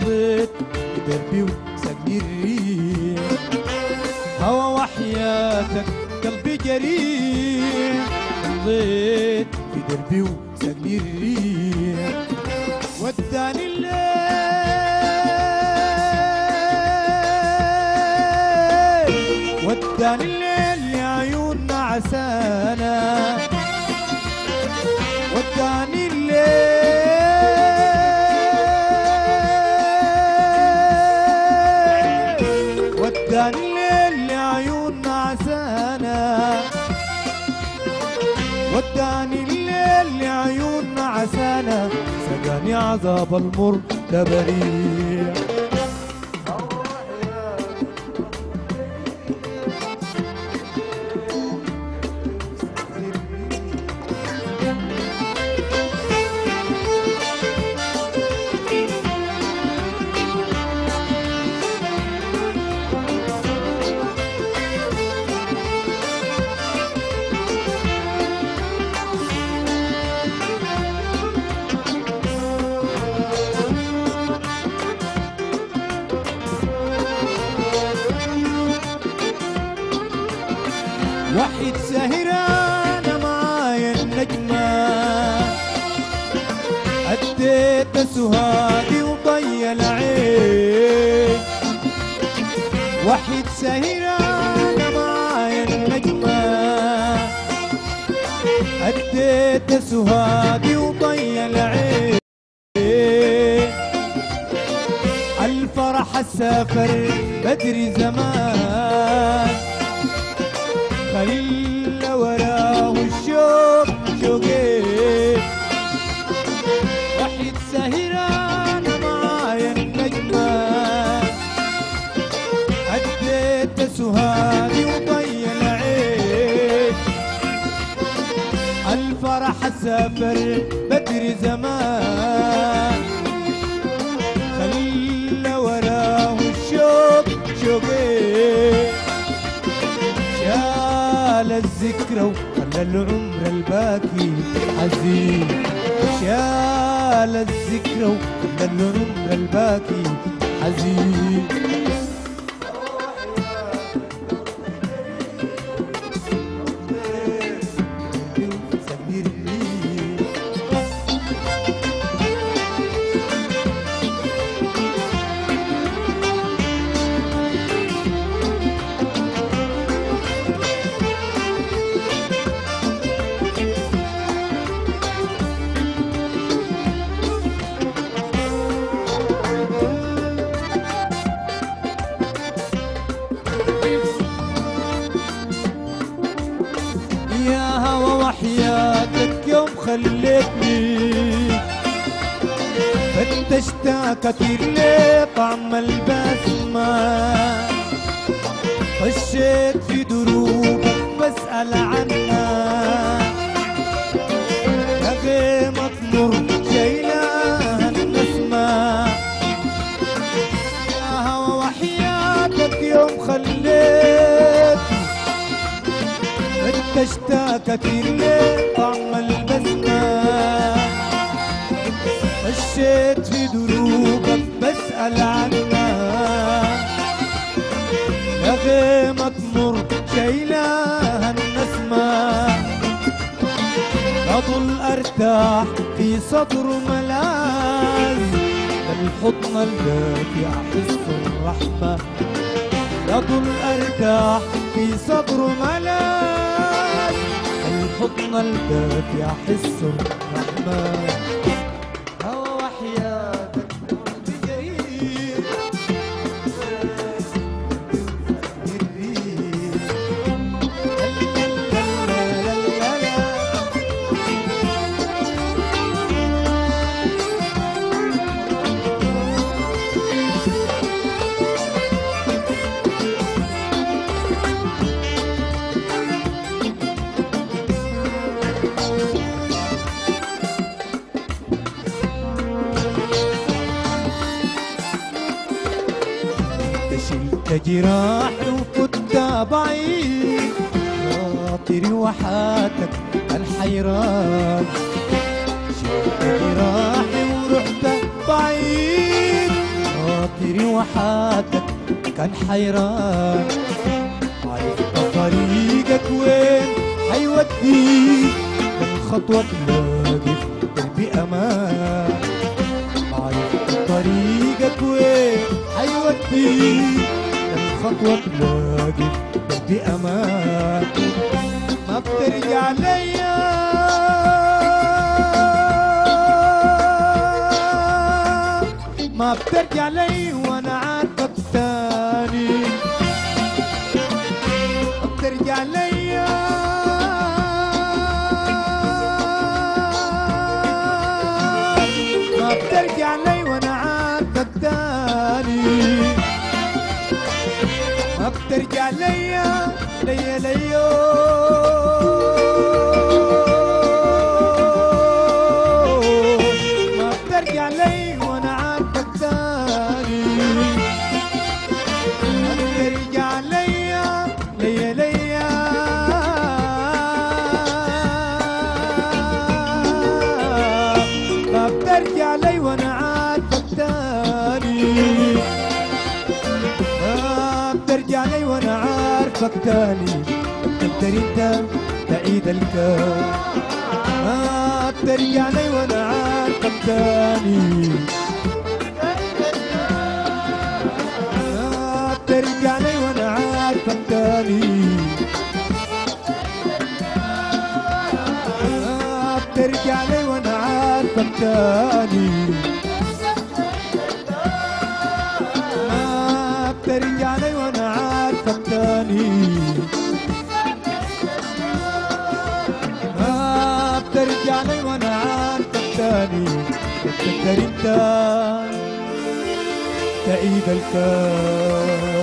مضيت بدربي وسقني الريح هوى وحياتك قلبي جريح مضيت في دربي وسقني الريح وداني الليل وداني الليل لعيون عسانا وداني الليل وداني الليل لعيون عسانا وداني الليل لعيون عسانا سقاني عذاب المر تبريع وحيد سهرانة معايا النجمة أديت سهادي وضي العين وحيد سهرانة معايا النجمة أديت سهادي وضي العين الفرح السافر بدري زمان خليل وراه الشوق شوقي وحيد سهران معايا النجمة أديت سهادي وضي العين الفرح سافر بدري زمان خليل وراه الشوق شوقي شال الذكرى وخلى العمر الباكي حزين شال الذكرى وخلى العمر الباكي حزين يا هوى وحياتك يوم خليتني فتشت كتير ليه طعم البسمة خشيت في دروبك بسأل عنها نغمة مر شايلها النسمة يا هوى وحياتك يوم خليت انت اشتاكت ليه طعم البسمة مشيت في دروبك بسأل عنها نغمة مر شايلاها النسمة أظل أرتاح في صدر ملاذ الحضن الدافي أحس الرحمة يظل أرتاح في صدر ملاذ الحضن الدافي أحس الرحمة هوى وحياتك بجرير شلت جراحي وكنت بعيد خاطري وحاتك الحيران شلت جراحي ورحت بعيد خاطري وحاتك كان حيران عرفت طريقك وين حيوديك كم خطوة تلاقي في قلبي أمان عرفت طريقك وين حيوديك كم خطوة تلاقي في قلبي أمان ما بترجع ليا ما بترجع لي وانا عارفك تاني ما بترجع ليا ما بترجع لي وانا عارفك تاني ما بترجع ليا ليا ليا ما بترجع لي وانا عارفك تاني ما بترجع ليا ليا ليا ما بترجع لي وانا عارفك تاني ما بترجع لي وانا عارفك تاني تقدر انت تعيد الكون ما بترجع لي وانا عارفك تاني ما بترجع لي وانا عارفك تاني ما بترجع لي وانا عارفك تاني ما بترجع لي وانا عارفك تاني ما بترجع لي وانا عارفك تاني تقدر انت تعيد الكون